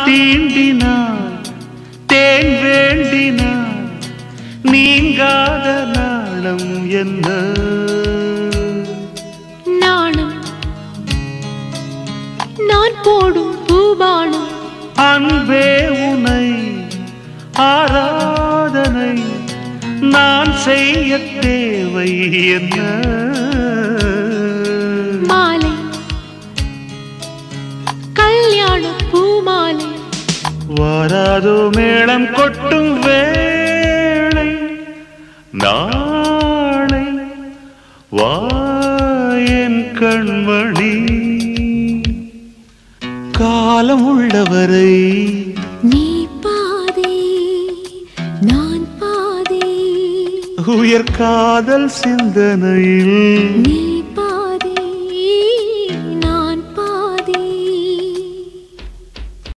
தீண்டினான் தேன் வேண்டினான் நீங்காத நாளம் என்ன நாணம் நான் போடும் பூபானம் அன்பே உனை ஆராதனை நான் செய்ய தேவை என்ன மாலை கல்யாண பூமாலை வாராதோ மேளம் கொட்டும் வேளை நாளை வாயன் கண்மணி காலம் உள்ளவரை நீ பாதி நான் பாதி உயர் காதல் சிந்தனையில் நில்